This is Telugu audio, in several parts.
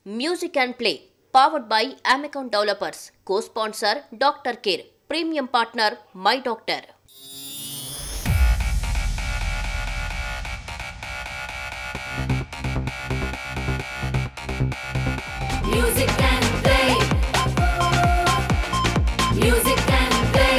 Music and play powered by అమెకాన్ developers co sponsor doctor care premium partner my doctor Music and play. Music and play.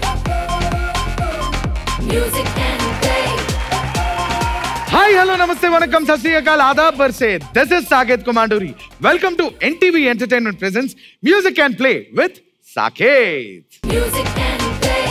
Music and play. Hi hello నమస్తే వనకం సత్ శ్రీ అకాల్ ఆదాబ్ బర్సే this is Saketh Kumanduri welcome to NTV entertainment presents music and play with Saketh Music and play.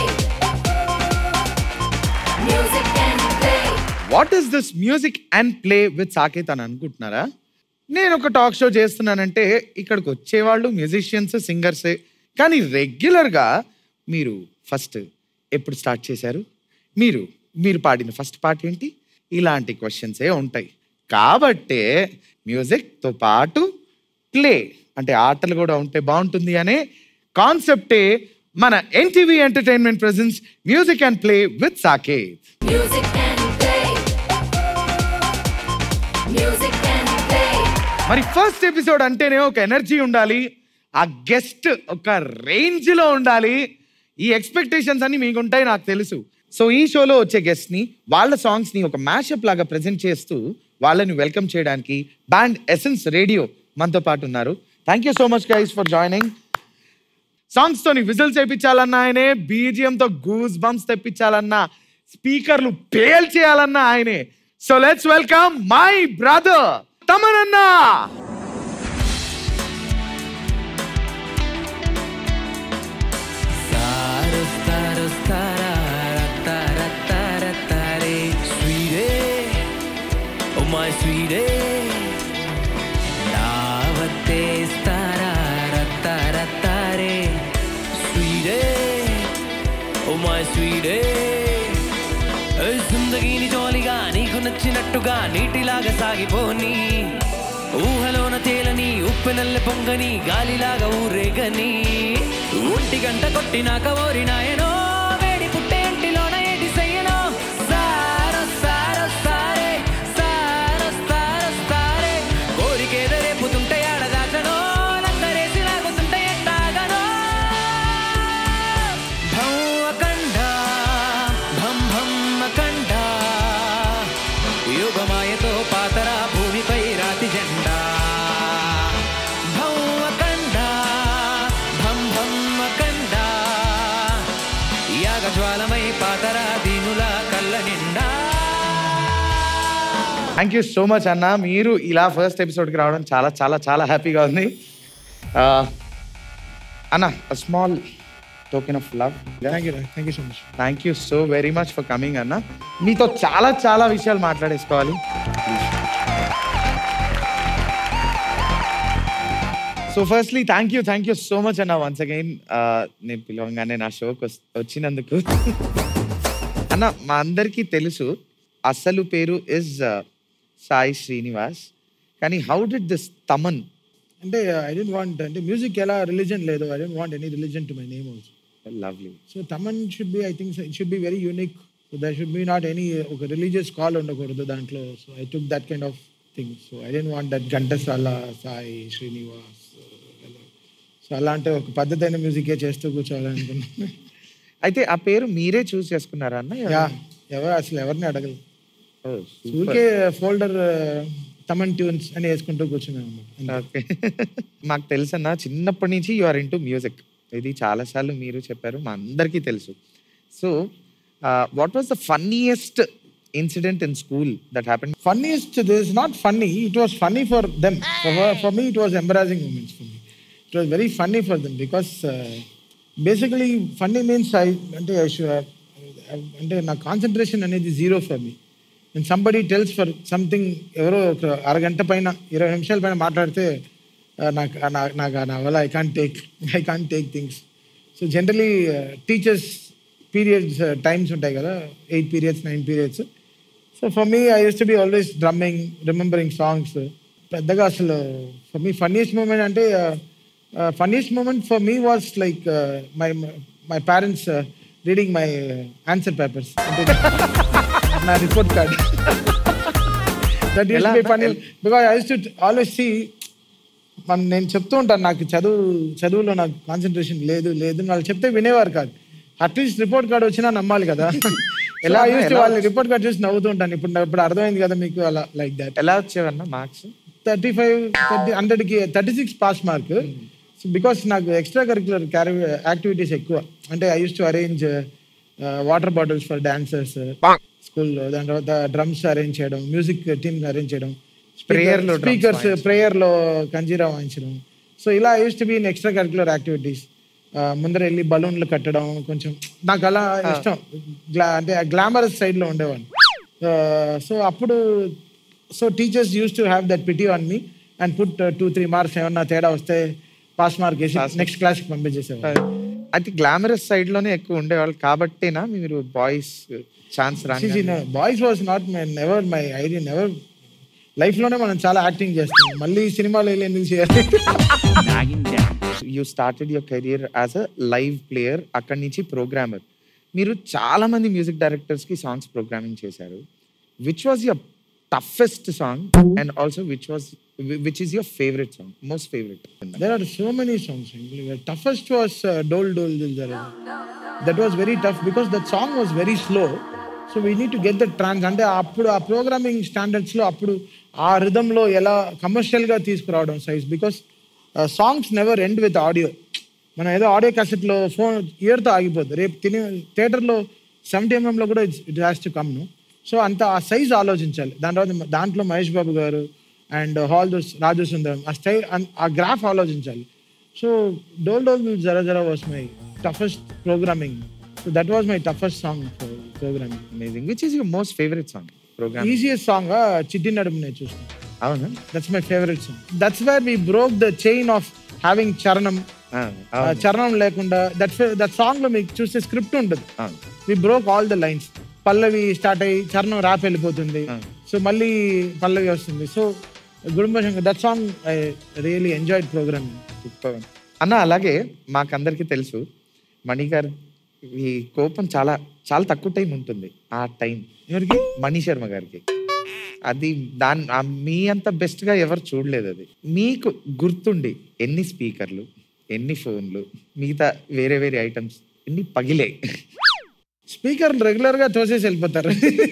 Music and play. What is this music and play with Saketh అని అనుకుంటున్నారా నేను ఒక టాక్ షో చేస్తున్నానంటే ఇక్కడికి వచ్చేవాళ్ళు మ్యూజిషియన్స్ సింగర్సే కానీ రెగ్యులర్గా మీరు ఫస్ట్ ఎప్పుడు స్టార్ట్ చేశారు మీరు మీరు పాడిన ఫస్ట్ పాట ఏంటి ఇలాంటి క్వశ్చన్సే ఉంటాయి కాబట్టే మ్యూజిక్తో పాటు ప్లే అంటే ఆటలు కూడా ఉంటే బాగుంటుంది అనే కాన్సెప్టే మన NTV entertainment presents music and play with Saketh Music and play. Music and play. మరి ఫస్ట్ ఎపిసోడ్ అంటేనే ఒక ఎనర్జీ ఉండాలి ఆ గెస్ట్ ఒక రేంజ్ లో ఉండాలి ఈ ఎక్స్పెక్టేషన్స్ అన్ని మీకు ఉంటాయి నాకు తెలుసు సో ఈ షోలో వచ్చే గెస్ట్ ని వాళ్ళ సాంగ్స్ ని ఒక మ్యాషప్ లాగా ప్రజెంట్ చేస్తూ వాళ్ళని వెల్కమ్ చేయడానికి బ్యాండ్ ఎసెన్స్ రేడియో మనతో పాటు ఉన్నారు thank you so much guys for joining songs తోని విజిల్స్ చేయించాలన్నా ఆయనే బీజిఎం తో గూస్ బంప్స్ తెప్పించాలన్నా స్పీకర్లు పేల్ చేయాలన్నా ఆయనే so let's welcome my brother తమనన్నా Oh my sweetie, daawate stara ratta ratta re, sweetie, oh my sweetie. ఏ జిందగీని జోలిగా నీకు నచ్చినట్టుగా నీటిలాగా సాగిపోని ఊహలోన తేలని ఉప్పెనల్లె పొంగని గాలిలాగా ఊరేగని ఒంటి గంట కొట్టినాక ఓరినాయనో వేడి పుట్టే ఇంటిలోన ఏటి చెయ్యనో సారో సారో సారే సారో సారో సారే కోరికేద రేపుతుంటే ఆడదాచనో లంగరేసి లాగుతుంటే ఎట్టాగనో భం అఖండ భం భం అఖండ యుగమాయతో పాతరా భూమిపై రాతి జెండా భం అఖండ భం భం అఖండ యాగ జ్వాలమై పాతరా దీనుల కళ్ళ నిండా థ్యాంక్ యూ సో మచ్ అన్న మీరు ఇలా ఫస్ట్ ఎపిసోడ్కి రావడం చాలా చాలా చాలా హ్యాపీగా ఉంది ఆ, అన్న small token of love thank you thank you so much thank you so very much for coming అన్న మీతో చాలా చాలా విషయాలు మాట్లాడేసుకోవాలి so firstly thank you thank you so much అన్న వన్స్ అగైన్ నేను పిలవంగానే నా షోకి వచ్చినందుకు అన్న మా అందరికీ తెలుసు అసలు పేరు ఇస్ సాయి శ్రీనివాస్ కానీ హౌ డిడ్ దిస్ తమన్ అంటే ఐ డెంట్ వాంట్ అంటే మ్యూజిక్ ఎలా రిలీజన్ లేదు I don't want any religion to my name also lovely so Thaman should be I think it should be very unique so there should be not any ఒక రిలీజియస్ కాల్ ఉండకూడదు దాంట్లో so I took that kind of thing so I don't want that Ghantasala Sai Srinivas so అలాంటి ఒక పద్ధతైన మ్యూజికే చేస్తూ కూర్చోవాలనుకున్నాను అయితే ఆ పేరు మీరే చూస్ చేసుకున్నారా అన్న యా ఎవరు అసలు ఎవరిని అడగదు Oh, super. ఊరికే ఫోల్డర్ తమన్ ట్యూన్స్ అని వేసుకుంటూ కూర్చున్నాను అన్నమాట ఓకే మాకు తెలుసన్నా చిన్నప్పటి నుంచి యు ఆర్ ఇంటూ మ్యూజిక్ ఇది చాలాసార్లు మీరు చెప్పారు మా అందరికీ తెలుసు so what was the funniest incident in school that happen funniest this is not funny it was funny for them for, her- for me it was embarrassing moments for me it was very funny for them because uh, basically funny means i అంటే I should have- అంటే నా కాన్సన్ట్రేషన్ అనేది zero for me and somebody tells for something ఎవరో ఒక అరగంట పైన ఇరవై నిమిషాల పైన మాట్లాడితే uh, నాకు నా- నాకు నా వల్ల I can't take I can't take things so generally teachers periods times ఉంటాయి కదా eight periods nine periods so for me I use to be always drumming remembering songs పెద్దగా అసలు ఫర్ మీ ఫన్నీయెస్ట్ మూమెంట్ అంటే funniest moment for me was like my my parents reading my answer papers అంటే నా report card that use be funny because I use to always see మన నేను చెప్తూ ఉంటాను నాకు చదువు చదువులో నాకు కాన్సన్ట్రేషన్ లేదు లేదు అని వాళ్ళు చెప్తే వినేవారు కాదు అట్లీస్ట్ రిపోర్ట్ కార్డ్ వచ్చినా నమ్మాలి కదా ఎలా యూస్ వాళ్ళు రిపోర్ట్ కార్డ్ చూసి నవ్వుతూ ఉంటాను ఇప్పుడు ఇప్పుడు అర్థమైంది కదా మీకు అలా లైక్ దాట్ ఎలా వచ్చేవన్నా మార్క్స్ థర్టీ ఫైవ్ థర్టీ హండ్రెడ్కి thirty six pass mark because నాకు ఎక్స్ట్రా కరిక్యులర్ క్యారీ యాక్టివిటీస్ ఎక్కువ అంటే I use to arrange water bottles for dancers స్కూల్లో దాని తర్వాత డ్రమ్స్ అరేంజ్ చేయడం మ్యూజిక్ టీమ్ అరేంజ్ చేయడం Prayer లో drums స్పీకర్స్ ప్రేయర్లో కంజీరా వాయించడం సో ఇలా use to be in extra curricular activities ముందర వెళ్ళి బలూన్లు కట్టడం కొంచెం నాకు అలా ఇష్టం గ్లా అంటే గ్లామరస్ సైడ్లో ఉండేవాడిని సో అప్పుడు so teachers use to have that pity on me and put two three marks ఏమన్నా తేడా వస్తే పాస్ మార్క్ వేసి నెక్స్ట్ క్లాస్కి పంపించేసేవారు అయితే గ్లామరస్ సైడ్ లోనే ఎక్కువ ఉండేవాళ్ళు కాబట్టేనా మీరు బాయ్స్ ఛాన్స్ రాని boys was not my never my idea never లైఫ్లోనే మనం చాలా యాక్టింగ్ చేస్తున్నాం మళ్ళీ సినిమాలో వెళ్ళి ఎందుకు చేయాలి you started your career as a live player అక్కడి నుంచి ప్రోగ్రామర్ మీరు చాలా మంది మ్యూజిక్ డైరెక్టర్స్ కి సాంగ్స్ ప్రోగ్రామింగ్ చేశారు which was your toughest song and also which was which is your favourite song most favourite There are so many songs. actually. The toughest was uh, Dol Dol Dil Zara. That was very tough because that song was very slow. So we need to get the trance అంటే అప్పుడు ఆ ప్రోగ్రామింగ్ స్టాండర్డ్స్లో అప్పుడు ఆ రిధంలో ఎలా కమర్షియల్గా తీసుకురావడం size because songs never end with audio మనం ఏదో ఆడియో క్యాసెట్లో ఫోన్ ఇయర్తో ఆగిపోద్ది రేపు తినే థియేటర్లో సెవెంటీ ఎంఎంలో కూడా it has to come so అంత ఆ సైజ్ ఆలోచించాలి దాని తర్వాత దాంట్లో Mahesh Babu garu and all those Raju Sundaram ఆ స్టై ఆ గ్రాఫ్ ఆలోచించాలి సో డోల్ డోల్ జరా జరా was my toughest programming so that was my toughest song programming amazing which is your most favourite song program easiest song చిట్టి నడుము నేను చూస్తాను అవునా that's my favourite song that's where we broke the chain of having చరణం ఆ, ఆ, అవును, చరణం లేకుండా దట్ దట్ సాంగ్ లో మీకు చూస్తే స్క్రిప్ట్ ఉంటుంది అవును. We broke all the lines పల్లవి స్టార్ట్ అయ్యి చరణం ర్యాప్ వెళ్ళిపోతుంది సో మళ్ళీ పల్లవి వస్తుంది so Gudumba Shankar that song I really enjoyed programming Super. అన్న అలాగే మాకందరికీ తెలుసు మణి గారి ఈ కోపం చాలా చాలా తక్కువ టైం ఉంటుంది ఆ టైం ఎవరికి మణి శర్మ గారికి అది దాని ఆ మీ అంత బెస్ట్ గా ఎవరు చూడలేదు అది మీకు గుర్తుండి ఎన్ని స్పీకర్లు ఎన్ని ఫోన్లు మిగతా వేరే వేరే ఐటమ్స్ ఎన్ని పగిలాయి స్పీకర్ రెగ్యులర్ గా తోసేసి వెళ్ళిపోతారు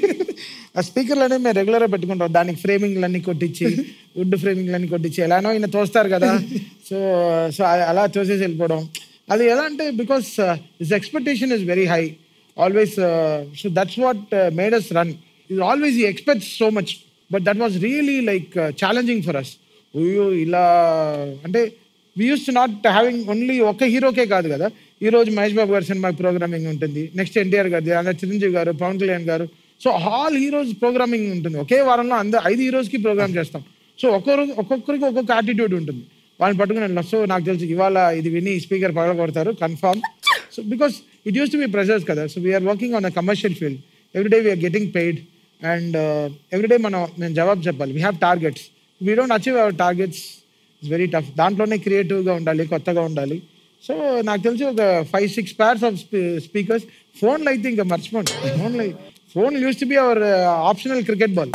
ఆ స్పీకర్లు అనేవి మేము రెగ్యులర్ గా పెట్టుకుంటాం దానికి ఫ్రేమింగ్లు అన్ని కొట్టించి వుడ్ ఫ్రేమింగ్లు అన్ని కొట్టించి ఎలానో ఈయన తోస్తారు కదా సో సో అలా తోసేసి వెళ్ళిపోవడం అది ఎలా అంటే because his expectation is very high always so that's what made us run is always ఈ expect so much but that was really like challenging for us అయ్యో ఇలా అంటే we use to not having only ఒక హీరోకే కాదు కదా ఈ రోజు మహేష్ బాబు గారి సినిమా ప్రోగ్రామింగ్ ఉంటుంది నెక్స్ట్ ఎన్టీఆర్ గారి అలా చిరంజీవి గారు పవన్ కళ్యాణ్ గారు సో ఆల్ హీరోస్ ప్రోగ్రామింగ్ ఉంటుంది ఒకే వారంలో అందరు ఐదు హీరోస్కి ప్రోగ్రామ్ చేస్తాం సో ఒక్కొక్కరు ఒక్కొక్కరికి ఒక్కొక్క యాటిట్యూడ్ ఉంటుంది వాళ్ళని పట్టుకుని వెళ్ళాం సో నాకు తెలుసు ఇవాళ ఇది విని స్పీకర్ పగల కొడతారు confirm so because it use to be pressures కదా so we are working on a commercial field everyday we are getting paid and everyday మనం మేము జవాబు చెప్పాలి we have targets we don't achieve our targets it's very tough దాంట్లోనే క్రియేటివ్గా ఉండాలి కొత్తగా ఉండాలి సో నాకు తెలిసి ఒక five six pairs of speakers ఫోన్లు అయితే ఇంకా మర్చిపోండి ఫోన్లు phone use to be our optional cricket ball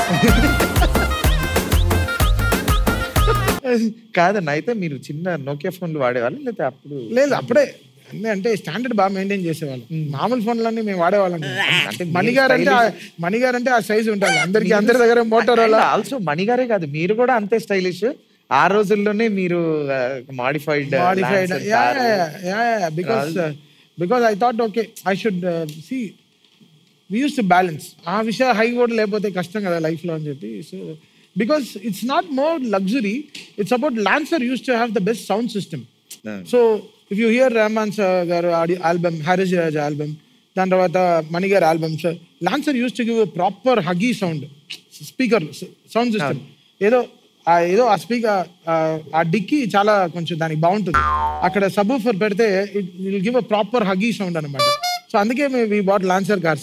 కాదన్న అయితే మీరు చిన్న నోకియా ఫోన్లు వాడేవాళ్ళు లేకపోతే అప్పుడు లేదు అప్పుడే అన్నీ అంటే స్టాండర్డ్ బాగా మెయింటైన్ చేసేవాళ్ళం మామూలు ఫోన్లన్నీ మేము వాడేవాళ్ళం అంటే మణిగారు అంటే ఆ- మణిగారు అంటే ఆ సైజ్ ఉంటుంది అందరికి అందరి దగ్గర మోటార్ ఆల్సో మణిగారే కాదు మీరు కూడా అంతే స్టైలిష్ ఆ రోజుల్లోనే మీరు modified modified. Yeah, yeah, yeah, yeah. Because uh, because I thought okay, I should uh, see. We used to balance. ఆ విషయం హై కూడా లేకపోతే కష్టం కదా లైఫ్ లో అని చెప్పి so because it's not more luxury it's about Lancer used to have the best sound system so if you hear Rahman sir garu audio album Harris Raj album దాని తర్వాత మణి గారి albums Lancer used to give proper huge sound speaker sound system ఏదో ఆ ఏదో ఆ స్పీకర్ ఆ డిక్కి చాలా కొంచెం దానికి బాగుంటుంది అక్కడ సబూఫర్ పెడితే it will give a proper huge sound అనమాట సో అందుకే మేము we bought Lancer cars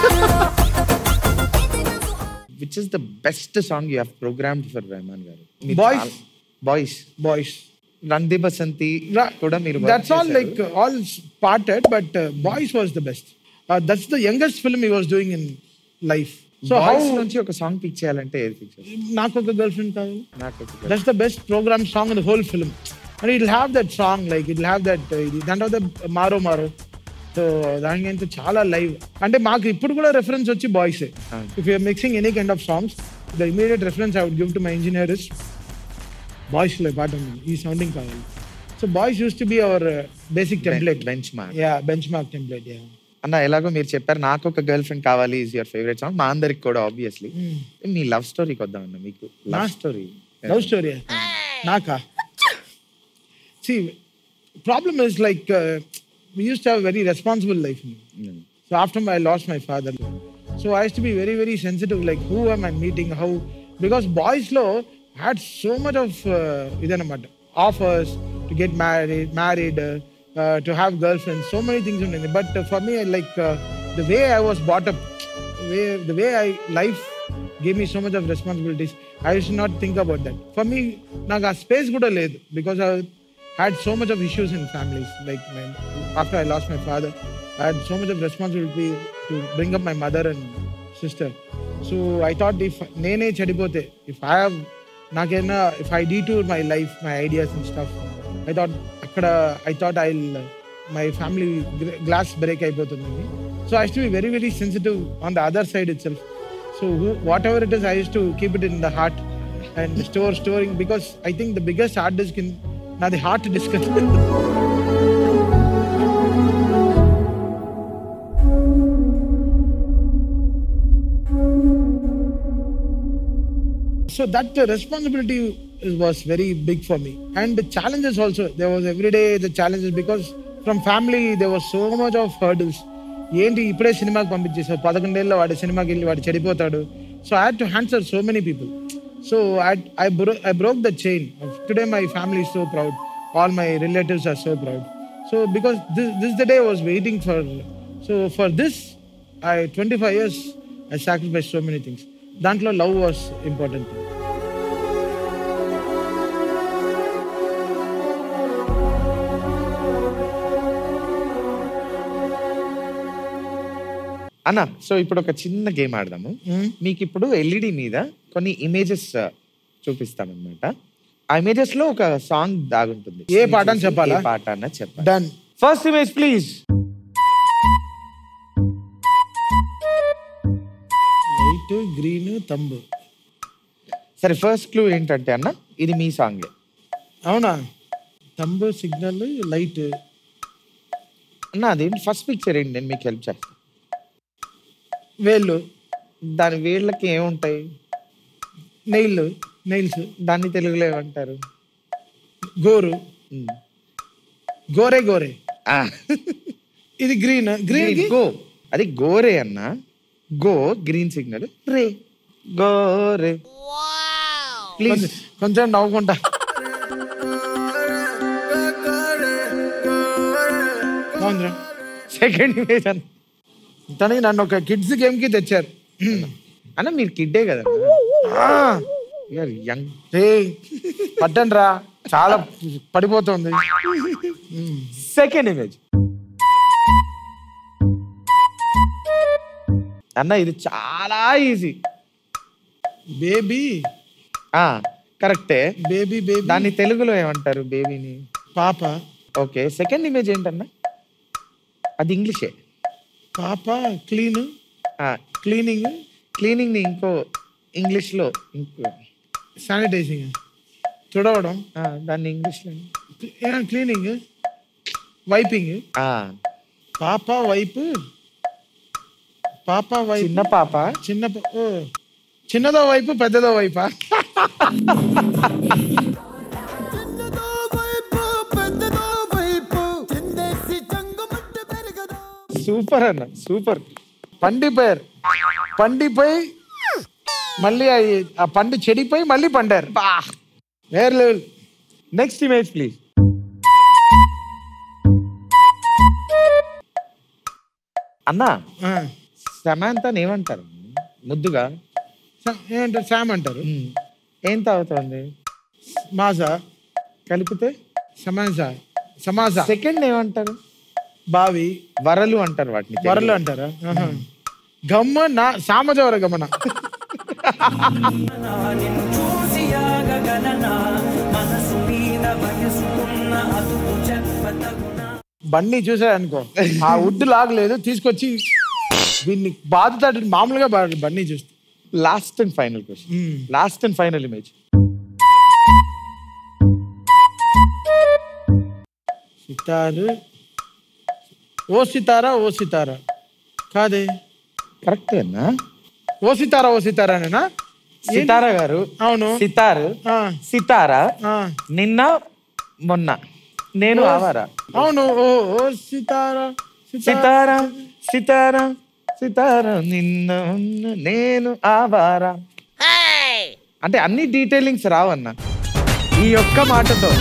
which is the best song you have programmed for Rahman garu Boys. Boys Boys రంది బసంతి కూడా మీరు that's all like all parted but Boys was the best that's the youngest film ఈ was doing in life so how Boys నుంచి ఒక సాంగ్ పిక్ చేయాలంటే ఏది పిక్ చేయాలి నాకు ఒక గర్ల్ ఫ్రెండ్ కాదు నాకు ఒక girl. That's the best program song in the whole film and it have that song like it have that ఇది దాంట్లో ద మారో మారో సో దానికి అయితే చాలా లైవ్ అంటే మాకు ఇప్పుడు కూడా రెఫరెన్స్ వచ్చి Boys if you're mixing any kind of songs the immediate reference I would give to my engineer is Boys లో పాట ఉంది ఈ సౌండింగ్ కావాలి so Boys used to be our basic template benchmark yeah benchmark template yeah అన్న ఎలాగో మీరు చెప్పారు నాకు ఒక గర్ల్ ఫ్రెండ్ కావాలి ఈజ్ యువర్ ఫేవరెట్ సాంగ్ మా అందరికి కూడా ఆబ్వియస్లీ మీ లవ్ స్టోరీకి వద్దాం అన్న మీకు లవ్ స్టోరీ లవ్ స్టోరీ నాకా సి problem is like we used to have a very responsible life so after I lost my father so I used to be very very sensitive like who am I meeting how because boys law had so much of uh, ఇదన్నమాట offers to get married married uh, uh, to have girlfriends so many things ఉండేది but uh, for me like uh, the way I was brought up way, the way I life gave me so much of responsibilities. I used to not think about that. For me, నాకు ఆ స్పేస్ కూడా లేదు because I had so much of issues in families. Like my, after I lost my father, I had so much of responsibility to bring up my mother and sister. So I thought if నేనే చెడిపోతే if I have నాకైనా if I detour my life, my ideas and stuff, I thought అక్కడ I thought I'll my family glass break అయిపోతుంది so I used to be very very sensitive on the other side itself. So who, whatever it is, I used to keep it in the heart and store storing because I think the biggest hard disk in now the heart disk. so that uh, responsibility is- was very big for me and the challenges also there was every day the challenges because from family there was so much of hurdles ఏంటి ఇప్పుడే సినిమాకి పంపించేసావు పదకొండేళ్ళలో వాడి సినిమాకి వెళ్ళి వాడు చెడిపోతాడు so I had to answer so many people so I I bro I broke the chain today my family so proud all my relatives are so proud so because this this the day was waiting for so for this I twenty five years I sacrifice so many things దాంట్లో లవ్ వాస్ ఇంపార్టెంట్ థింగ్ అన్న సో ఇప్పుడు ఒక చిన్న గేమ్ ఆడదాము మీకు ఇప్పుడు ఎల్ఈడి మీద కొన్ని ఇమేజెస్ చూపిస్తామన్నమాట ఆ ఇమేజెస్ లో ఒక సాంగ్ దాగుంటుంది ఏ పాట అని చెప్పాలా? ఏ పాట అన్న చెప్పాలి done first image please white green తంబు సరే ఫస్ట్ క్లూ ఏంటంటే అన్న ఇది మీ సాంగ్ అవునా తంబు సిగ్నల్ లైట్ అన్న అదేంటి ఫస్ట్ పిక్చర్ ఏంటి నేను మీకు హెల్ప్ చేస్తాను వేళ్ళు దాని వేళ్ళకి ఏముంటాయి నెయిల్ నెయిల్స్ దాన్ని తెలుగులో ఏమంటారు గోరు ఉమ్. గోరే గోరే ఆ. ఇది గ్రీన్ గ్రీన్ గ్రీన్ గో అది గోరే అన్న గో గ్రీన్ సిగ్నల్ రే గోరే ప్లీజ్ కొంచెం నవ్వుకుంటా బాగుందిరా సెకండ్ ఇమేజ్ అన్న తనకి నన్ను ఒక కిడ్స్ గేమ్ కి తెచ్చారు అన్న మీరు కిడ్డే కదా యంగ్ రే పట్టండి రా చాలా పడిపోతుంది సెకండ్ ఇమేజ్ అన్న ఇది చాలా ఈజీ బేబీ ఆ కరెక్టే బేబీ బేబీ దాన్ని తెలుగులో ఏమంటారు బేబీని పాప ఓకే సెకండ్ ఇమేజ్ ఏంటన్నా అది ఇంగ్లీషే పాప క్లీన్ ఆ, క్లీనింగ్ క్లీనింగ్ ని ఇంకో ఇంగ్లీష్ లో ఇంకో శానిటైజింగ్ తుడవడం ఆ, దాన్ని ఇంగ్లీష్ లో క్లీనింగ్ వైపింగ్ ఆ, పాప వైపు పాప వైపు చిన్న పాప చిన్న ప- ఓ చిన్నదో వైపు పెద్దదో వైపా సూపర్ అన్న సూపర్ పండిపోయారు పండిపోయి మళ్ళీ అయి- ఆ పండు చెడిపోయి మళ్ళీ పండారు వేరే లెవెల్ నెక్స్ట్ ఇమేజ్ ప్లీజ్ అన్న ఆ. సమాంతని ఏమంటారు ముద్దుగా సా- ఏమంటారు శామ్ అంటారు ఉమ్, ఏం తాగుతోంది మాసా కలిపితే సమాస సమాస సెకండ్ ఏమంటారు బావి వరలు అంటారు వాటిని వరలు అంటారా ఆహా. గమ్మ నా సామజవర గమన నిన్ను చూసి ఆగగలనా మనసు మీద వయసుకున్న అదుపు చెప్పతగునా బండి చూసాడు అనుకో ఆ వుడ్ లాగలేదు తీసుకొచ్చి దీన్ని బాధతాడు మామూలుగా బాధ బండి చూస్తే last and final question last and final image సితారు ఓ సితారా ఓ సితారా కాదే కరెక్ట్ అన్నా ఓ సితారా ఓ సితారానేనా సితారా గారు అవును సితార్ ఆ, సితారా ఆ. నిన్న మొన్న నేను ఆవారా అవును ఓ ఓ సితారా సితారా సితారా సితారా సితారా నిన్న ఉన్న నేను ఆవారా అంటే అన్ని డీటెయిలింగ్స్ రావన్నా ఈ ఒక్క మాటతో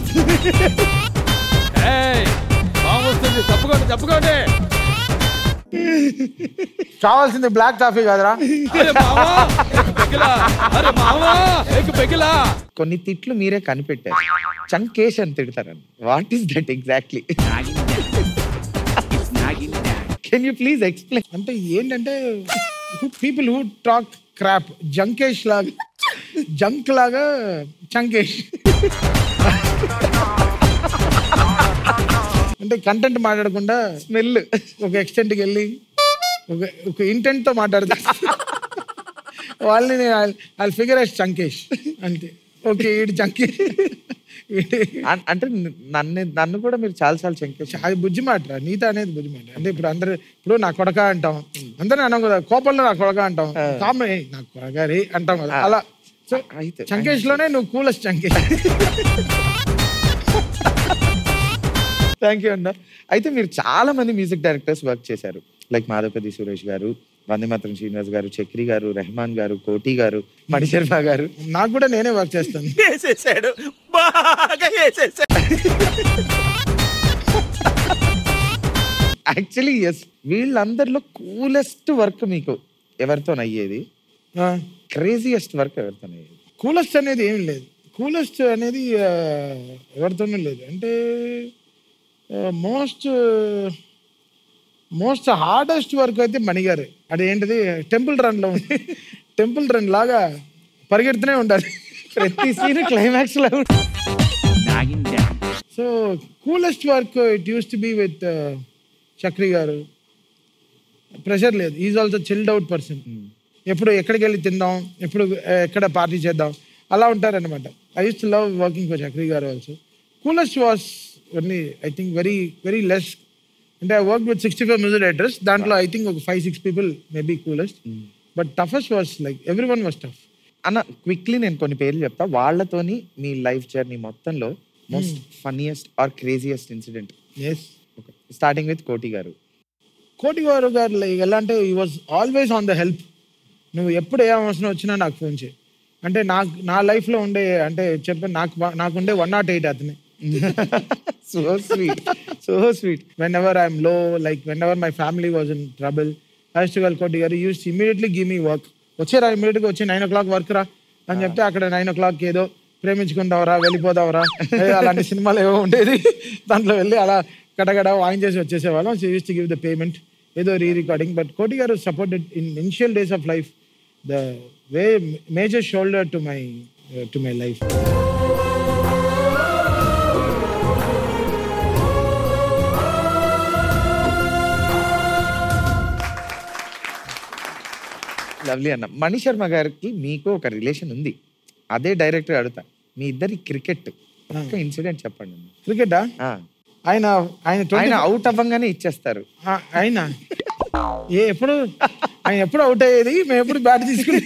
బాగుంది తప్పుకోండి తప్పుకోండి కావాల్సింది బ్లాక్ కాఫీ కాదురా అరే మావా ఏక్ పెగిలా అరే మావా ఏక్ పెగిలా కొన్ని తిట్లు మీరే కనిపెట్టారు చంకేష్ అని తిడతారని what is that exactly can you please explain అంటే ఏంటంటే పీపుల్ హూ టాక్ క్రాప్ జంకేష్ లాగా జంక్ లాగా చంకేష్ అంటే కంటెంట్ మాట్లాడకుండా స్మెల్ ఒక ఎక్స్టెంట్కి వెళ్ళి ఒక ఒక ఇంటెంట్ తో మాట్లాడతా వాళ్ళని వాళ్ళ ఫిగర్ ఎస్ చంకేష్ అంతే ఓకే ఈడు చంకేష్ అంటే నన్ను నన్ను కూడా మీరు చాలా చాలా చంకేష్ అది బుజ్జి మాట నీత అనేది బుజ్జి మాట అంటే ఇప్పుడు అందరు ఇప్పుడు నా కొడక అంటాం అందరూ అన్నాం కదా కోపంలో నా కొడక అంటాం కామన్ "ఏయ్, నా కొడక రే అంటాం కదా అలా సో అయితే చంకేష్ లోనే నువ్వు కూలెస్ట్ చంకేష్ థ్యాంక్ యూ అన్న అయితే మీరు చాలా మంది మ్యూజిక్ డైరెక్టర్స్ వర్క్ చేశారు లైక్ మాధవపతి సురేష్ గారు వందే మాత్రం శ్రీనివాస్ గారు చక్రి గారు రెహమాన్ గారు కోటి గారు మణిశర్మ గారు నాకు కూడా నేనే వర్క్ చేస్తాను వేసేసాడు బాగా వేసేసాడు యాక్చువల్లీ ఎస్ వీళ్ళందరిలో కూలెస్ట్ వర్క్ మీకు ఎవరితో అయ్యేది క్రేజియస్ట్ వర్క్ ఎవరితో అయ్యేది కూలెస్ట్ అనేది ఏం లేదు కూలెస్ట్ అనేది ఆ, ఎవరితోనూ లేదు అంటే మోస్ట్ మోస్ట్ హార్డెస్ట్ వర్క్ అయితే మణిగారే అదేంటిది టెంపుల్ రన్ లో టెంపుల్ రన్ లాగా పరిగెడుతూనే ఉండాలి ప్రతి సీన్ క్లైమాక్స్ లో so coolest work it use to be with Chakri garu pressure లేదు is also chilled out person ఎప్పుడు ఎక్కడికి వెళ్ళి తిందాం ఎప్పుడు uh, ఎక్కడ పార్టీ చేద్దాం అలా ఉంటారనమాట I use to love working for Chakri garu also coolest was only I think very very less అంటే I work with sixty five music directors దాంట్లో ఐ థింక్ ఒక five six people maybe coolest but toughest was like every one was tough అన్న క్విక్లీ నేను కొన్ని పేర్లు చెప్తా వాళ్ళతోని మీ లైఫ్ జర్నీ మొత్తంలో most funniest or craziest incidents starting with Koti garu Koti garu గారు లైక్ ఎలా అంటే ఈ was always on the help నువ్వు ఎప్పుడు ఏ అవసరం వచ్చినా నాకు ఫోన్ చేయి అంటే నాకు నా లైఫ్లో ఉండే అంటే చెప్పి నాకు బా- నాకు ఉండే వన్ నాట్ ఎయిట్ అతనే so sweet so sweet whenever I'm లో like whenever my family was in trouble హైస్టుగల్ Koti garu used immediately give me work వచ్చేరా ఇమీడియట్గా వచ్చి నైన్ ఓ క్లాక్ వర్క్ రా అని చెప్తే అక్కడ నైన్ ఓ క్లాక్ ఏదో ప్రేమించుకుంటావరా వెళ్ళిపోదావరా ఏ అలాంటి సినిమాలు ఏవో ఉండేది దాంట్లో వెళ్ళి అలా కటగడ వాయించేసి వచ్చేసేవాళ్ళం so used to give the payment ఏదో re recording but Koti garu supported in initial days of life the way major shoulder to my to my life lovely అన్న మణి శర్మ గారికి మీకు ఒక రిలేషన్ ఉంది అదే డైరెక్టర్ అడుగుతా మీ ఇద్దరి క్రికెట్ ఒక్క ఇన్సిడెంట్ చెప్పండి అన్న క్రికెటా ఆ, ఆయన ఆయన 20 ఆయన అవుట్ అవ్వంగానే ఇచ్చేస్తారు ఆ, అయినా ఏ ఎప్పుడు ఆయన ఎప్పుడు అవుట్ అయ్యేది మేము ఎప్పుడు బ్యాట్ తీసుకుని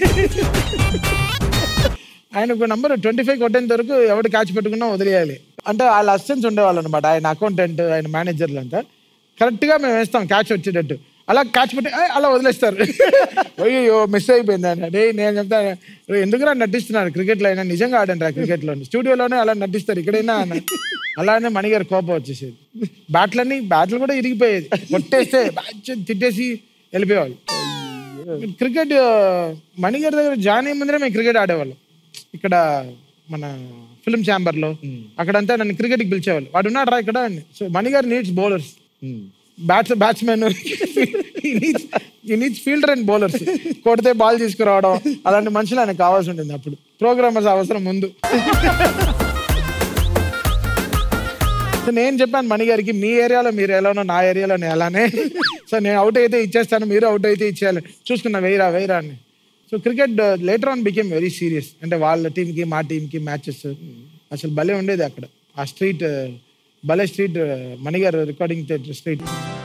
ఆయన ఒక నంబర్ ట్వంటీ ఫైవ్ కొట్టేంత వరకు ఎవడు క్యాచ్ పెట్టుకున్నా వదిలేయాలి అంటే వాళ్ళ అసిస్టెంట్స్ ఉండేవాళ్ళు అనమాట ఆయన అకౌంటెంట్ ఆయన మేనేజర్లు అంతా కరెక్ట్గా మేము వేస్తాం క్యాచ్ వచ్చేటట్టు అలా క్యాచ్ పెట్టి "ఏయ్" అలా వదిలేస్తారు అయ్యో మిస్ అయిపోయింది అని అదే నేను చెప్తాను ఎందుకురా నటిస్తున్నారు క్రికెట్లో అయినా నిజంగా ఆడండి రా క్రికెట్లో స్టూడియోలోనే అలా నటిస్తారు ఇక్కడైనా అన్న. అలానే మణిగారు కోపం వచ్చేసేది బ్యాట్లన్నీ బ్యాట్లు కూడా ఇరిగిపోయేది కొట్టేస్తే బ్యాట్ తిట్టేసి వెళ్ళిపోయేవాళ్ళు క్రికెట్ మణిగారి దగ్గర జాయిన్ అయ్యే ముందరే మేము క్రికెట్ ఆడేవాళ్ళం ఇక్కడ మన ఫిల్మ్ ఛాంబర్లో అక్కడంతా నన్ను క్రికెట్కి పిలిచేవాళ్ళు వాడు ఉన్నాడు రా ఇక్కడ so Mani garu needs bowlers um. Bats batsmen ఈ నీడ్స్ ఫీల్డర్ అండ్ బౌలర్స్ కొడితే బాల్ తీసుకురావడం అలాంటి మనుషులు ఆయనకు కావాల్సి ఉంటుంది అప్పుడు ప్రోగ్రామర్స్ అవసరం ముందు సో నేను చెప్పాను మణి గారికి మీ ఏరియాలో మీరు ఎలానో నా ఏరియాలో నేను అలానే సో నేను అవుట్ అయితే ఇచ్చేస్తాను మీరు అవుట్ అయితే ఇచ్చేయాలి చూసుకున్నా వేయరా వేయరా అని so cricket later on became very serious అంటే వాళ్ళ టీంకి మా టీంకి మ్యాచెస్ అసలు భలే ఉండేది అక్కడ ఆ స్ట్రీట్ భలే స్ట్రీట్ మణి గారు రికార్డింగ్ థియేటర్ స్ట్రీట్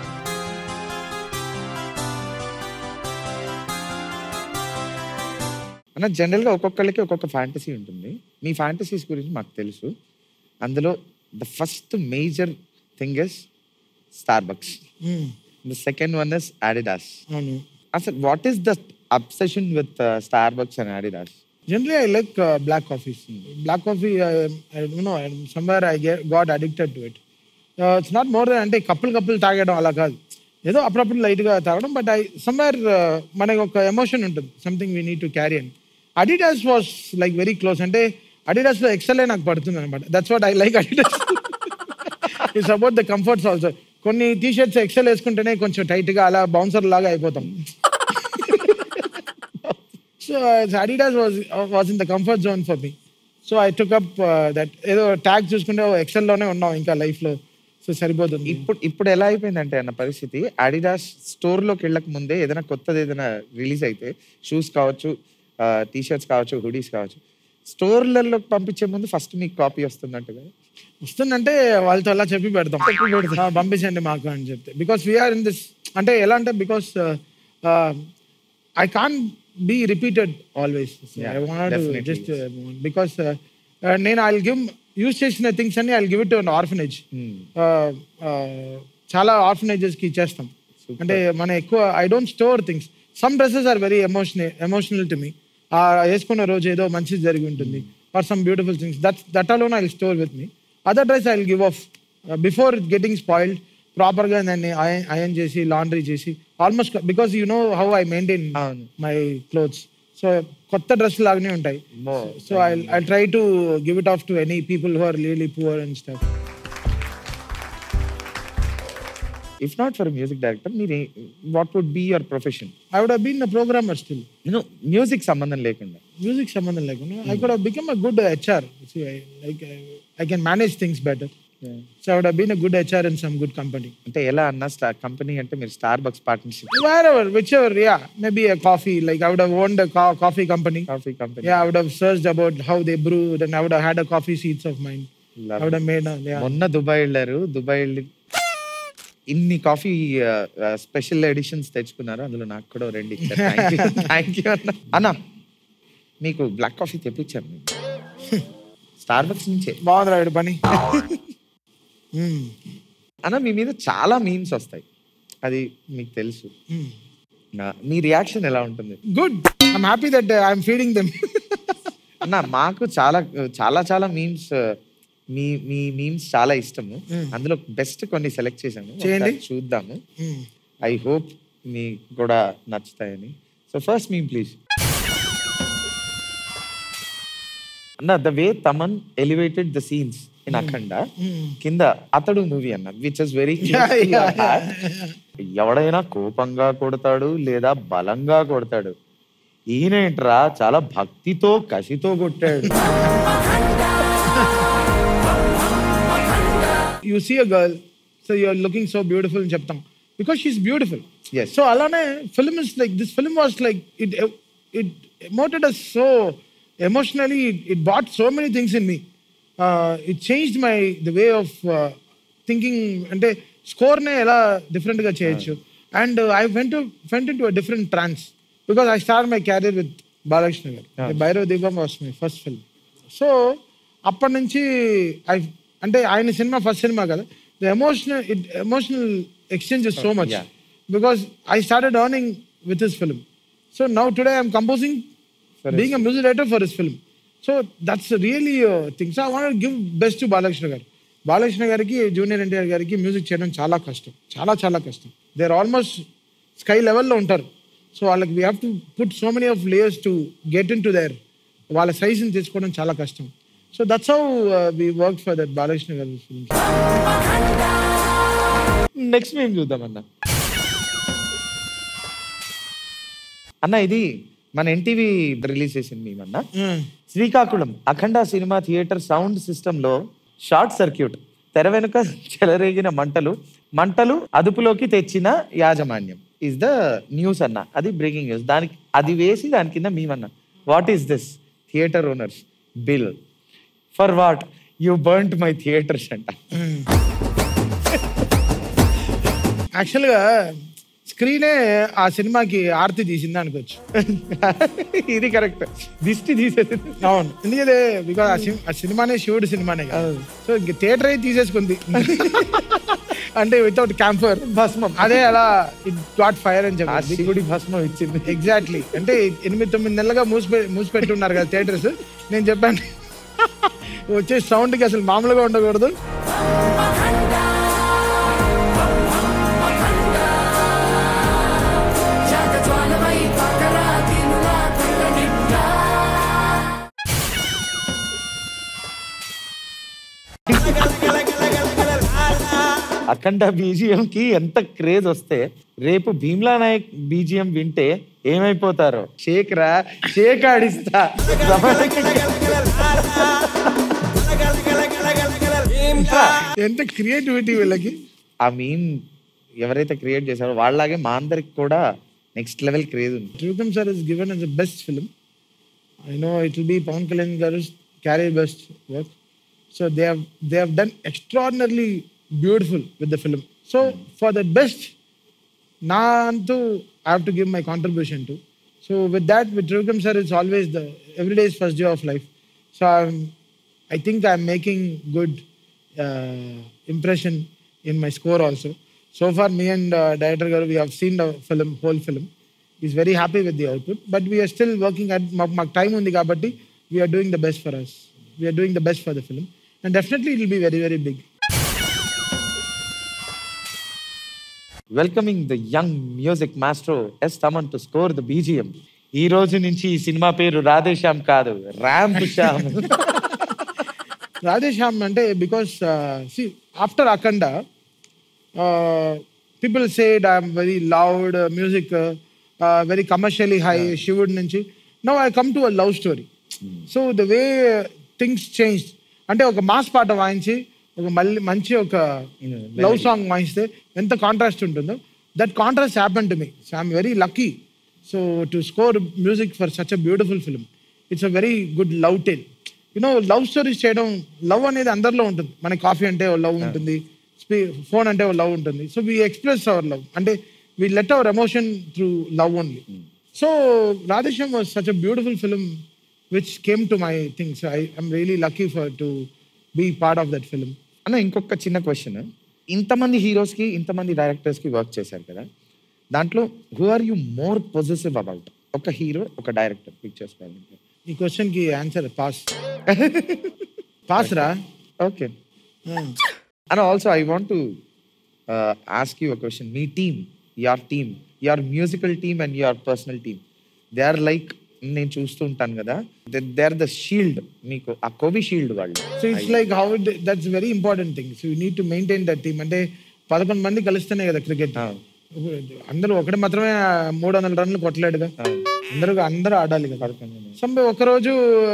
అన్న జనరల్గా ఒక్కొక్కళ్ళకి ఒక్కొక్క ఫ్యాంటసీ ఉంటుంది మీ ఫ్యాంటసీస్ గురించి మాకు తెలుసు అందులో the first major thing is Starbucks the second one is Adidas అవును అసలు what is the obsession with Starbucks and Adidas Generally, I like uh, black coffees. Black coffee, I, I don't know, I'm- somewhere I get, got addicted to it. Uh, it's not more than అంటే కప్పులు కప్పులు తాగడం అలా కాదు ఏదో అప్పుడప్పుడు లైట్గా తాగడం బట్ ఐ సమ్వేర్ మనకి ఒక ఎమోషన్ ఉంటుంది something we need to carry అని Adidas was like very close అంటే అడిడాస్లో ఎక్సెల్ నాకు పడుతుంది అనమాట that's what I like Adidas it's about the comforts also కొన్ని టీ షర్ట్స్ ఎక్సెల్ వేసుకుంటేనే కొంచెం టైట్గా అలా బౌన్సర్ లాగా అయిపోతాం So uh, Adidas was uh, was in the comfort zone for me. So I took up uh, that ఏదో ట్యాగ్ చూసుకుంటే ఎక్సెల్ లోనే ఉన్నాం ఇంకా లైఫ్ లో సో సరిపోతుంది ఇప్పుడు ఇప్పుడు ఎలా అయిపోయిందంటే అన్న పరిస్థితి అడిడాస్ స్టోర్లోకి వెళ్ళక ముందే ఏదైనా కొత్తది ఏదైనా రిలీజ్ అయితే షూస్ కావచ్చు టీ షర్ట్స్ కావచ్చు హుడీస్ కావచ్చు స్టోర్లలో పంపించే ముందు ఫస్ట్ మీకు కాపీ వస్తుందంట కదా వస్తుందంటే వాళ్ళతో అలా చెప్పి పెడతాం ఆ, పంపించండి మాకు అని చెప్తే బికాస్ వీఆర్ ఇన్ దిస్ అంటే ఎలా అంటే because I can be repeated always I want definitely, just because నేను ఐ గివ్ యూస్ చేసిన థింగ్స్ అన్ని I give it an orphanage చాలా ఆర్ఫనేజెస్ కి ఇచ్చేస్తాం అంటే మన ఎక్కువ I don't store things some dresses are very emotional emotional to me ఆ వేసుకున్న రోజు ఏదో మంచిది జరిగి ఉంటుంది for some beautiful things that that alone I store with me other dress I give off before getting spoiled ప్రాపర్గా దాన్ని అయన్ చేసి లాండ్రీ చేసి almost because you know how I maintain అవును. మై క్లోత్స్ సో కొత్త డ్రెస్ లాగానే ఉంటాయి More. So I I try to give it off to any people who are really poor and stuff if not for music director మీరు what would be your profession I would been a programmer still నేను మ్యూజిక్ సంబంధం లేకుండా మ్యూజిక్ సంబంధం లేకుండా I could become a good HR like I can manage things better so I would been a good HR in some good company అంటే ఎలా అన్న స్టార్ కంపెనీ అంటే మీరు Starbucks partnership wherever, whichever, yeah, maybe a coffee. Like I would have owned a co- coffee company. Coffee company Yeah, I would have searched about how they brew. Then I would have had a coffee seeds of mine. Love I would have made a yeah. మొన్న దుబాయ్ వెళ్ళారు దుబాయ్ వెళ్ళి ఇన్ని కాఫీ స్పెషల్ ఎడిషన్స్ తెచ్చుకున్నారు అందులో నాకు కూడా ఓ రెండు ఇచ్చారు థ్యాంక్ యూ అన్న అన్న మీకు బ్లాక్ కాఫీ తెప్పించాను స్టార్ బక్స్ నుంచే బాగుంది రాయుడు పని Hmm. అన్న మీ మీద చాలా మీమ్స్ వస్తాయి అది మీకు తెలుసు నా- మీ రియాక్షన్ ఎలా ఉంటుంది Good. I'm happy that uh, I'm feeding them. అన్న మాకు చాలా చాలా చాలా మీమ్స్ మీ మీ మీమ్స్ చాలా ఇష్టము అందులో బెస్ట్ కొన్ని సెలెక్ట్ చేశాము చేయండి. ఒకసారి చూద్దాము Hmm. ఐ హోప్ మీకు కూడా నచ్చుతాయని సో ఫస్ట్ మీమ్ ప్లీజ్ అన్న the way Thaman elevated the scenes in Akhanda కింద అతడు మూవీ అన్న విచ్ ఇస్ వెరీ ఎవడైనా కోపంగా కొడతాడు లేదా బలంగా కొడతాడు ఈయనేంట్రా చాలా భక్తితో కసితో కొట్టాడు you see a girl, so you're looking so beautiful in చెప్తాం because she's beautiful. Yes. So అలానే film is like this film was like it it emoted us so emotionally. It, it brought so many things in me. Uh, it changed my the way of uh, thinking. అంటే score నే ఎలా different గా చేయొచ్చు. And uh, I went to went into a different trance because I started my career with Balakrishna గారు. The Bhairav Deepam was my first film. So అప్పటి నుంచి ఐ అంటే ఆయన సినిమా ఫస్ట్ సినిమా కదా the emotional it emotional exchange so much Yeah. Because I started earning with his film so now today I'm composing being a music director for his film so that's really things I want give best to Balakrishna garu Balakrishna గారికి జూనియర్ ఎన్టీఆర్ గారికి మ్యూజిక్ చేయడం చాలా కష్టం చాలా చాలా కష్టం దే ఆర్ ఆల్మోస్ట్ స్కై లెవెల్లో ఉంటారు సో వాళ్ళకి we have to put so many of layers to get in to there వాళ్ళ సైజ్ని తెచ్చుకోవడం చాలా కష్టం so that's how we work for that Balakrishna గారి ఫిల్మ్స్ నెక్స్ట్ మేము చూద్దామన్నా అన్న ఇది మన ఎన్టీవీ రిలీజ్ చేసింది మేమన్నా శ్రీకాకుళం అఖండ సినిమా థియేటర్ సౌండ్ సిస్టమ్ లో షార్ట్ సర్క్యూట్ తెర వెనుక చెలరేగిన మంటలు మంటలు అదుపులోకి తెచ్చిన యాజమాన్యం ఇస్ ద న్యూస్ అన్న అది బ్రేకింగ్ న్యూస్ దానికి అది వేసి దాని కింద మేమన్నా what is this theatre owners bill for what you burnt my theatres అంట యాక్చువల్గా స్క్రీనే ఆ సినిమాకి ఆర్తి తీసింది అనుకోవచ్చు ఇది కరెక్ట్ దిష్టి తీసేసింది అవును ఎందుకంటే బికాస్ ఆ సినిమా ఆ సినిమానే శివుడు సినిమానే కదా సో ఇంక థియేటర్ అయితే తీసేసుకుంది అంటే వితౌట్ క్యాంఫర్ భస్మం అదే అలా ఇట్ గాట్ ఫైర్ అని ఆ చెప్పి శివుడి భస్మం ఇచ్చింది ఎగ్జాక్ట్లీ అంటే ఎనిమిది తొమ్మిది నెలలుగా మూసి మూసిపెట్టి ఉన్నారు కదా థియేటర్స్ నేను చెప్పాను వచ్చే సౌండ్కి అసలు మామూలుగా ఉండకూడదు అఖండ బీజిఎం కి ఎంత క్రేజ్ వస్తే రేపు భీమ్లా నాయక్ బీజిఎం వింటే ఏమైపోతారో షేక్ రా షేక్ ఆడిస్తా ఎంత క్రియేటివిటీ వీళ్ళకి ఆ మీన్ ఎవరైతే క్రియేట్ చేశారో వాళ్ళలాగే మా అందరికి కూడా నెక్స్ట్ లెవెల్ క్రేజ్ ఉంది Trukam sir is given as the best film. I know it will be Pawan Kalyan Garu's carry best work. So they have they have done extraordinarily beautiful with the film. So for the best, na antu I have to give my contribution to. So with that, with Trukam sir, it's always the every day is first day of life. So I'm, I think I'm making good uh, impression in my score also. So far, me and uh, director Garu, we have seen the film, whole film. He's very happy with the output, but we are still working at my time on the kabatti. We are doing the best for us. We are doing the best for the film, and definitely it will be very very big. Welcoming the young music master S Thaman to score the BGM ఈ రోజు నుంచి ఈ సినిమా పేరు రాధేశ్యామ్ కాదు ramp Shyam Radhesham ante because uh, see after Akanda, uh, people said I'm very loud uh, music, uh, uh, very commercially high. Shivud నుంచి now I come to a love story. So the way uh, things changed అంటే ఒక మాస్ పాట వాయించి ఒక మళ్ళీ మంచి ఒక లవ్ సాంగ్ వాయిస్తే ఎంత కాంట్రాస్ట్ ఉంటుందో that contrast happen to me so I'm very lucky so to score music for such a beautiful film it's a very good love tale you know love stories చేయడం లవ్ అనేది అందరిలో ఉంటుంది మన కాఫీ అంటే ఓ లవ్ ఉంటుంది స్పీ ఫోన్ అంటే ఓ లవ్ ఉంటుంది so we express our love అంటే we let our emotion through love only so Radheshyam was such a beautiful film which came to my things I I'm really lucky for to be part of that film అన్న ఇంకొక చిన్న క్వశ్చన్ ఇంతమంది హీరోస్ కి ఇంతమంది డైరెక్టర్స్ కి వర్క్ చేశారు కదా దాంట్లో who are you more positive about ఒక హీరో ఒక డైరెక్టర్ పిక్చర్స్ ఈ క్వశ్చన్ కి ఆన్సర్ పాస్ పాస్ రా okay and also I want to ask you a question మీ team your team your musical team and your personal team they are like నేను చూస్తూ ఉంటాను కదా దే ఆర్ ద షీల్డ్ మీకు ఆ కోవి షీల్డ్ వాళ్ళు so it's like how that's very important thing so you need to maintain that team అంటే పదకొండు మంది కలిస్తేనే కదా క్రికెట్ అందరూ ఒకటి మాత్రమే మూడు వందల రన్లు కొట్టలేడుగా అందరూ అందరూ ఆడాలి కదా సమ్ ఒకరోజు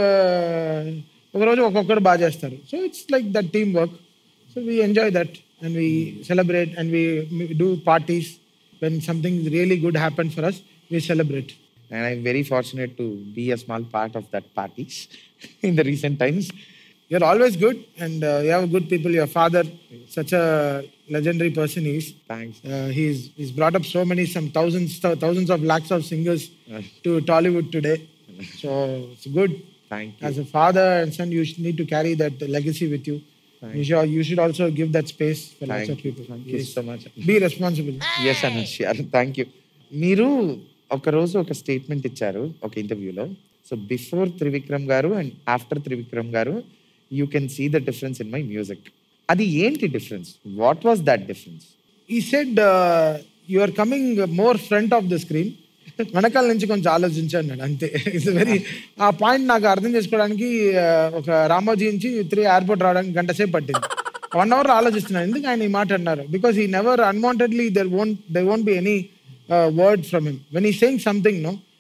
ఒకరోజు ఒక్కొక్కరు బాగా చేస్తారు so it's like that team work so we enjoy that and we celebrate and we do parties when something really good happen for us we celebrate and I'm very fortunate to be a small part of that parties in the recent times. You're always good, and uh, you have good people. Your father, such a legendary person, he is. Thanks. Uh, he's he's brought up so many, some thousands, thou- thousands of lakhs of singers to Tollywood today. So it's good. Thank you. As a father and son, you should need to carry that legacy with you. You should, you should also give that space for lots Thank of you. people. Thank you Yes. so much. Be responsible. Yes అన్న షూర్ థ్యాంక్ యూ మీరు ఒక రోజు ఒక స్టేట్మెంట్ ఇచ్చారు ఒక ఇంటర్వ్యూలో సో బిఫోర్ త్రివిక్రమ్ గారు and after Trivikram garu you can see the difference in my music అది ఏంటి difference what was that difference he said you are coming more front of the screen వెనకాల నుంచి కొంచెం ఆలోచించాడు అంతే ఇట్స్ వెరీ ఆ పాయింట్ నాకు అర్థం చేసుకోవడానికి uh, ఒక రామోజీ నుంచి త్రీ ఎయిర్పోర్ట్ రావడానికి గంట సేపు పట్టింది వన్ అవర్ ఆలోచిస్తున్నాను ఎందుకు ఆయన ఈ మాట అన్నారు because he never unwantedly there won't there won't be any word from him when he saying something no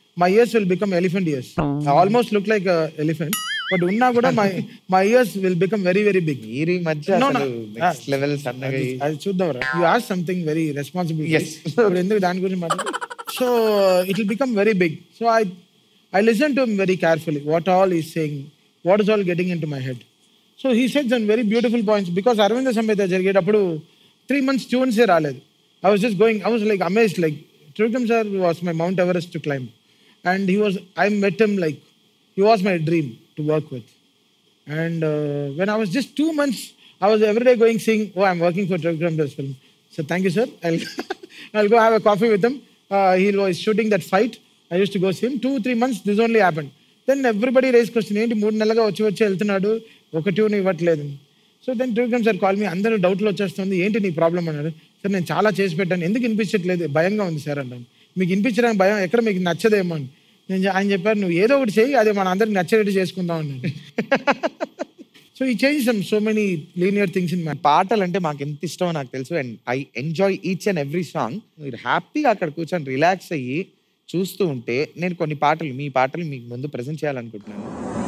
my ears will become elephant ears. I almost look like a elephant, but ఉన్నా కూడా my my ears will become very very big. మీరు ఈ మధ్య No, no. నెక్స్ట్ లెవెల్ సన్నగా అది అది చూద్దాం you ask something very responsible Yes. ఇప్పుడు ఎందుకు దాని గురించి మాట్లాడు so it will become very big so I I listen to very carefully what all is saying what is all getting in to my head so he said some very beautiful points because Aravinda Sametha జరిగేటప్పుడు త్రీ మంత్స్ ట్యూన్సే రాలేదు I was just going I was like amazed like Trivikram sir was my Mount Everest to climb and he was I met him like he was my dream to work with And uh, when I was just two months, I was every day going saying, "Oh, I'm working for Trivikram Das film." So thank you, sir. I'll I'll go have a coffee with him. Uh, he was shooting that fight. I used to go see him. Two three months, this only happened. Then everybody raised question. ఏంటి మూడు నెలలుగా వచ్చి వచ్చి వెళ్తున్నాడు ఒక ట్యూన్ ఇవ్వట్లేదు so then Trivikram sir call me అందరూ డౌట్లు వచ్చేస్తుంది ఏంటి నీ ప్రాబ్లం అన్నాడు సార్ నేను చాలా చేసి పెట్టాను ఎందుకు వినిపించట్లేదు భయంగా ఉంది సార్ అంటాను మీకు వినిపించడానికి భయం ఎక్కడ మీకు నచ్చదేమో అని నేను చె- ఆయన చెప్పారు నువ్వు ఏదో ఒకటి చేయి అది మన అందరికి నచ్చేటట్టు చేసుకుందాం అన్నాడు so he change some so many linear things in my పాటలు అంటే మాకు ఎంత ఇష్టమో నాకు తెలుసు and I enjoy each and every song మీరు హ్యాపీగా అక్కడ కూర్చొని రిలాక్స్ అయ్యి చూస్తూ ఉంటే నేను కొన్ని పాటలు మీ పాటలు మీకు ముందు ప్రజెంట్ చేయాలనుకుంటున్నాను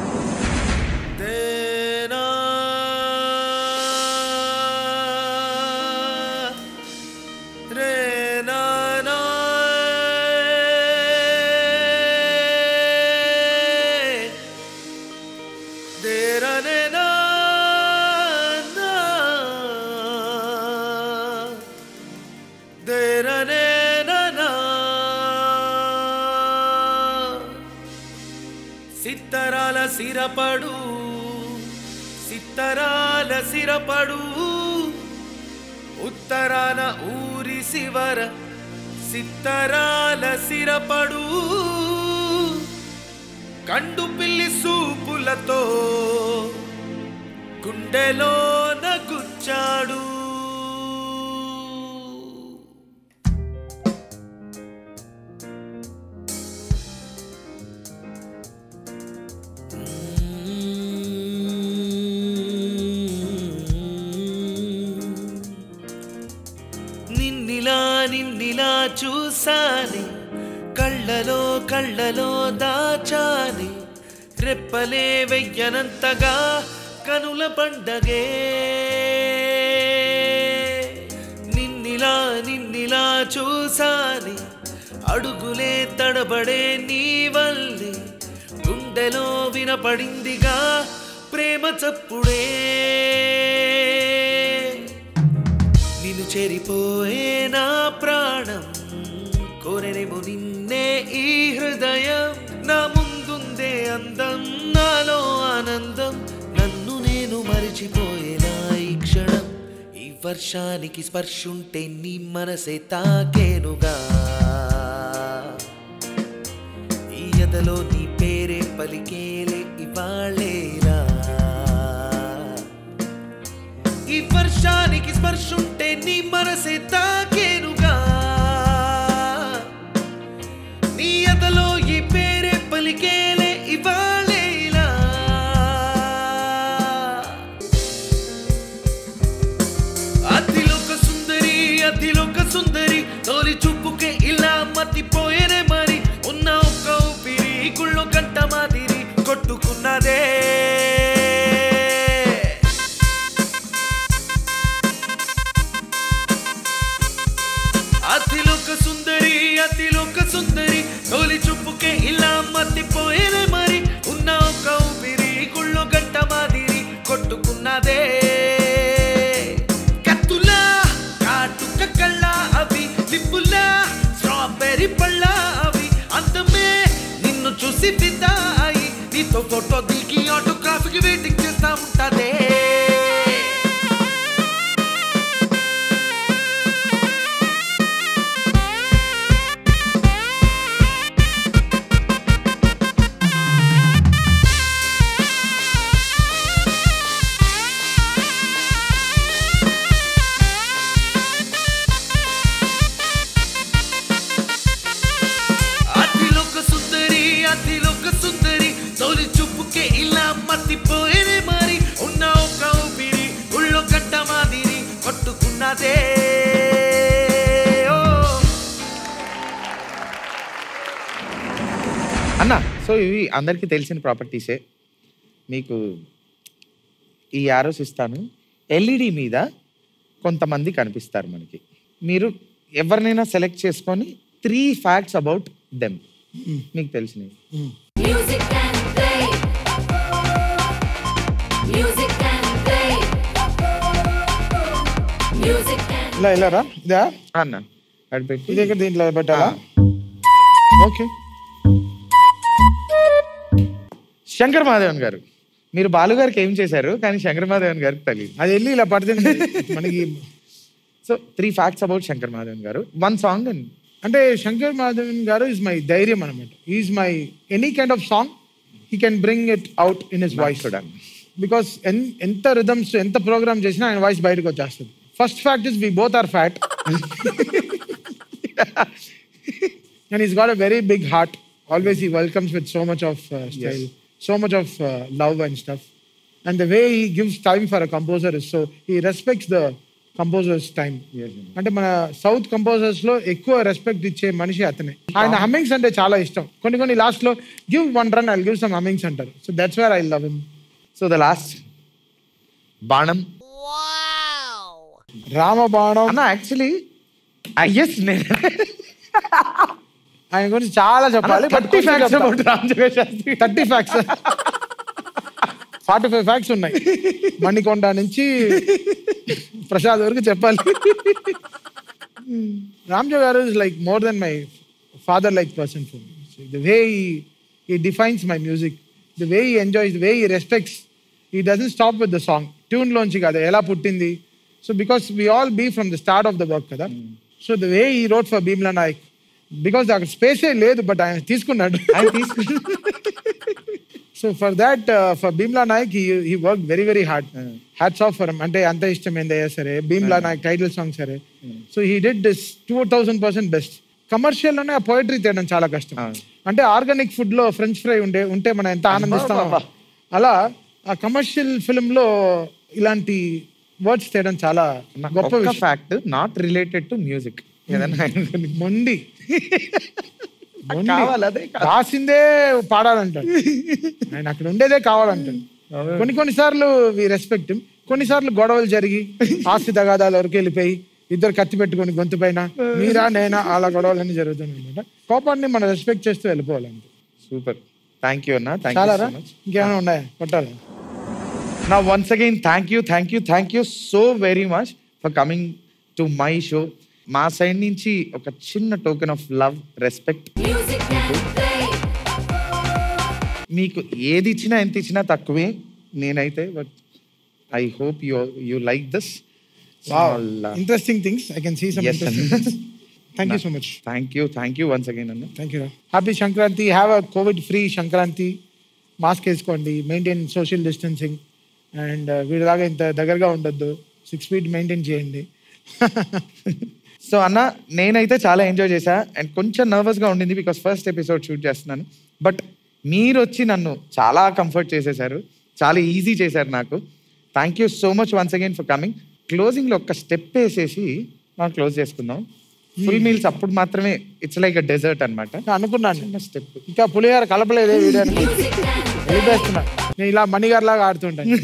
तेरा रे ना ना तेरा रे ना ना तेरा रे ना ना సిత్తరాల సిరపడు సిత్తరాల సిరపడు ఉత్తరాన ఊరి శివర సిత్తరాల సిరపడు కండు పిల్లి సూపులతో గుండెలోన గుచ్చాడు నిన్నిలా నిన్నిలా చూసాని కళ్ళలో కళ్ళలో దాచాని రెప్పలే వెయ్యనంతగా కనుల పండగే నిన్నిలా నిన్నిలా చూసాని అడుగులే తడబడే నీ వల్లే గుండెలో వినపడిందిగా ప్రేమ చప్పుడే నిన్ను చేరిపోయే నా ప్రాణం కోరెనేమో నిన్నే ఈ హృదయం నా ముందుందే అందం నాలో ఆనందం నన్ను నేను మరిచిపోయేలా ఈ క్షణం ఈ వర్షానికి స్పర్శుంటే నీ మనసే తాకేనుగా ఈ ఎదలో నీ పేరే పలికేలే ఇవాళేలా ఈ వర్షానికి స్పర్శుంటే నీ మనసే తాకేనుగా నీ ఎదలో ఈ పేరే పలికేలే ఇవాళేలా అతిలోక సుందరి అతిలోక సుందరి తోలి చూపుకే ఇలా మతిపోయేనే మరి ఉన్న ఒక్క ఊపిరి గుళ్ళో గంట మాదిరి కొట్టుకున్నదే అతిలోక సుందరి అతిలోక సుందరి తోలి చూపుకే ఇలా మతిపోయేనే మరి ఉన్న ఒక్క ఊపిరి గుళ్ళో గంట మాదిరి కొట్టుకున్నదే కత్తులా కాటుక కళ్ళ అవి లిప్పులా స్ట్రాబెర్రీ పళ్ళ అవి అందమే నిన్ను చూసి ఫిదా అయి నీతో ఫోటో దిగి ఆటోగ్రాఫ్కి వెయిటింగ్ చేస్తా ఉంటాదే అతిలోక సుందరి అతిలోక సుందరి తొలి చూపుకే ఇలా మతిపోయేనే మరి ఉన్న ఒక ఊపిరి ఉళ్ళో గంట మాదిరి కొట్టుకున్నదే ఓ సో ఇవి అందరికీ తెలిసిన ప్రాపర్టీసే మీకు ఈ యారోస్ ఇస్తాను ఎల్ఈడి మీద కొంతమంది కనిపిస్తారు మనకి మీరు ఎవరినైనా సెలెక్ట్ చేసుకొని త్రీ ఫ్యాక్ట్స్ అబౌట్ దెమ్ మీకు తెలిసినవి Music and play. Music and play. Music and ఇలా వెళ్ళారా ఇదా అన్న అది పెట్టి ఇది ఇక్కడ దీంట్లో పెట్టాలా ఓకే శంకర్ మాధవన్ గారు మీరు బాలు గారికి ఏం చేశారు కానీ శంకర్ మాధవన్ గారికి తెలియదు అది వెళ్ళి ఇలా పడుతుంది మనకి so three facts about Shankar Madhavan garu one song and అంటే శంకర్ మాధవన్ గారు ఇస్ మై ధైర్యం అనమాట is my any kind of song he can bring it out in his voice కూడా బికాస్ ఎంత రిథమ్స్ ఎంత ప్రోగ్రామ్ చేసినా ఆయన వాయిస్ బయటకు వచ్చేస్తుంది first fact is we both are fat and he's got a very big heart always he welcomes with so much of style so much of love and stuff and the way he gives time for a composer is so he respects the composers time అంటే మన సౌత్ కంపోజర్స్ లో ఎక్కువ రెస్పెక్ట్ ఇచ్చే మనిషి అతనే ఆయన హమ్మింగ్స్ అంటే చాలా ఇష్టం కొన్ని కొన్ని లాస్ట్ లో give one run I give some hummings అంటారు so that's where I love him so the last బాణం రామబాణం అన్న యాక్చువల్లీ ఎస్ నేను ఆయన గురించి చాలా చెప్పాలి thirty facts about Ram Jagan Shastri thirty facts forty five facts ఉన్నాయి మణికొండ నుంచి ప్రసాద్ వరకు చెప్పాలి Ramjo garu is like more than my father like person for the way he defines my music the way he enjoys the way he respects he doesn't stop with the song ట్యూన్లోంచి కాదు ఎలా పుట్టింది so because we all be from the start of the work కదా so the way he wrote for Bheemla Nayak because అక్కడ స్పేసే లేదు బట్ ఆయన తీసుకున్నాడు ఆయన తీసుకుని so for that for Bheemla Nayak he work very very hard hats off for అంటే అంత ఇష్టం ఏందయ్యా సరే భీమ్లా నాయక్ టైటిల్ సాంగ్ సరే so he did this two thousand percent best commercial లోనే ఆ పోయిటరీ తీయడం చాలా కష్టం అంటే ఆర్గానిక్ ఫుడ్ లో ఫ్రెంచ్ ఫ్రై ఉండే ఉంటే మనం ఎంత ఆనందిస్తాం అలా ఆ కమర్షియల్ ఫిల్మ్ లో ఇలాంటి వర్డ్స్ తీయడం చాలా గొప్ప గొప్ప విషయం fact not related to music ఏదైనా మొండి మొండి. కావాలి, అదే కావాలి. రాసిందే పాడాలంటాడు ఆయన అక్కడ ఉండేదే కావాలంటాడు కొన్ని కొన్ని సార్లు వి రెస్పెక్ట్ కొన్నిసార్లు గొడవలు జరిగి ఆస్తి తగాదాల వరకు వెళ్ళిపోయి ఇద్దరు కత్తి పెట్టుకొని గొంతు పైన మీరా నేనా అలా గొడవలన్నీ జరుగుతున్నాయి అనమాట కోపాన్ని మనం రెస్పెక్ట్ చేస్తూ వెళ్ళిపోవాలంటే సూపర్ థ్యాంక్ యూ అన్న థ్యాంక్ చాలా యూ రా ఇంకేమైనా ఉన్నాయా కొట్టాలి నా once again thank you thank you thank you so very much for coming to my show మా సైడ్ నుంచి ఒక చిన్న token of love respect Music and play. మీకు ఏది ఇచ్చినా ఎంత ఇచ్చినా తక్కువే నేనైతే but I hope you you like this interesting things I can see some Yes, interesting thank you so much thank you thank you once again అన్న thank you happy Sankranti have a Covid free Sankranti mask వేసుకోండి మెయింటైన్ సోషల్ డిస్టెన్సింగ్ అండ్ వీడిలాగా ఇంత దగ్గరగా ఉండొద్దు సిక్స్ ఫీట్ మెయింటైన్ చేయండి సో అన్న నేనైతే చాలా ఎంజాయ్ చేశా అండ్ కొంచెం నర్వస్గా ఉండింది బికాస్ ఫస్ట్ ఎపిసోడ్ షూట్ చేస్తున్నాను బట్ మీరు వచ్చి నన్ను చాలా కంఫర్ట్ చేసేసారు చాలా ఈజీ చేశారు నాకు thank you so much once again for coming క్లోజింగ్లో ఒక్క స్టెప్ వేసేసి మనం క్లోజ్ చేసుకుందాం ఫుల్ మీల్స్ అప్పుడు మాత్రమే ఇట్స్ లైక్ అ డెజర్ట్ అనమాట అనుకున్నాను స్టెప్ ఇంకా పులిహార కలపలేదే వీడియో వెళ్ళిపోతున్నా నేను ఇలా మణిగారు లాగా ఆడుతుంటాను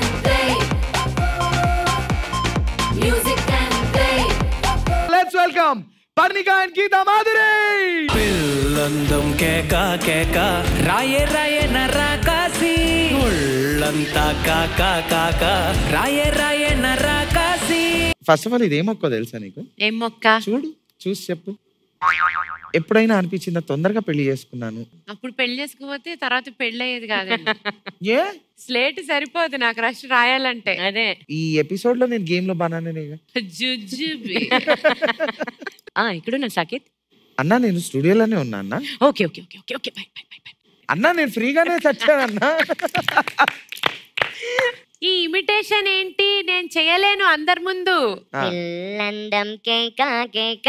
Music and play. Let's welcome Parnika and Geetha Madhuri పిల్లందం కేక కేక రాయే రాయే నరాకాసి ఒళ్ళంతా కాక కాక రాయే రాయే నరాకాసి ఫస్ట్ ఆఫ్ ఆల్ ఇది ఏమొక్కో తెలుసా నీకు ఏం మొక్క చూడు చూసి చెప్పు ఎప్పుడైనా అనిపించిందా తొందరగా పెళ్లి చేసుకున్నాను అప్పుడు పెళ్లి చేసుకోపోతే తర్వాత పెళ్లి అయ్యేది కాదండి ఏ స్లేట్ సరిపోదు నాకు రష్ రాయాలంటే అదే ఈ ఎపిసోడ్ లో నేను గేమ్ లో బాగానేగా జుజుబి ఆ ఇక్కడ సాకేత్ అన్నా నేను స్టూడియోలోనే ఉన్నా అన్న okay okay okay okay okay bye bye bye bye అన్నా నేను ఫ్రీగానే చచ్చానన్నా ఈ ఇమిటేషన్ ఏంటి నేను చేయలేను అందరి ముందు ఆ. పిల్లందం కేక కేక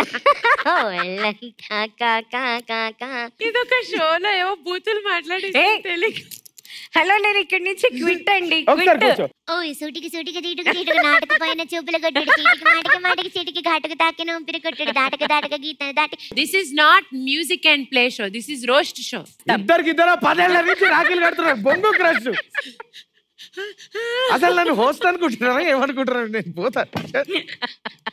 ఒళ్ళంతా కాక కాక ఇదొక షోలో ఏవో బూతులు మాట్లాడి తెలియక హలో నేను ఇక్కడి నుంచి క్విట్ అండి ఒకసారి క్విట్ కూర్చో ఓ సూటికి సూటికి తీటుకు తీటుకు నాటక పైన చూపుల కొట్టుడు చీటికి మాటికి మాటికి చీటికి ఘాటుకు తాకిన ఊపిరి కొట్టుడు దాటక దాటక గీత దాటి this is not music and play show this is roast show ఇద్దరికి ఇద్దరు పదేళ్ల నుంచి రాఖీలు కడుతున్నారు బొంగు క్రష్ అసలు నన్ను హోస్ట్ అనుకుంటున్నారా ఏమనుకుంటున్నాను నేను పోతా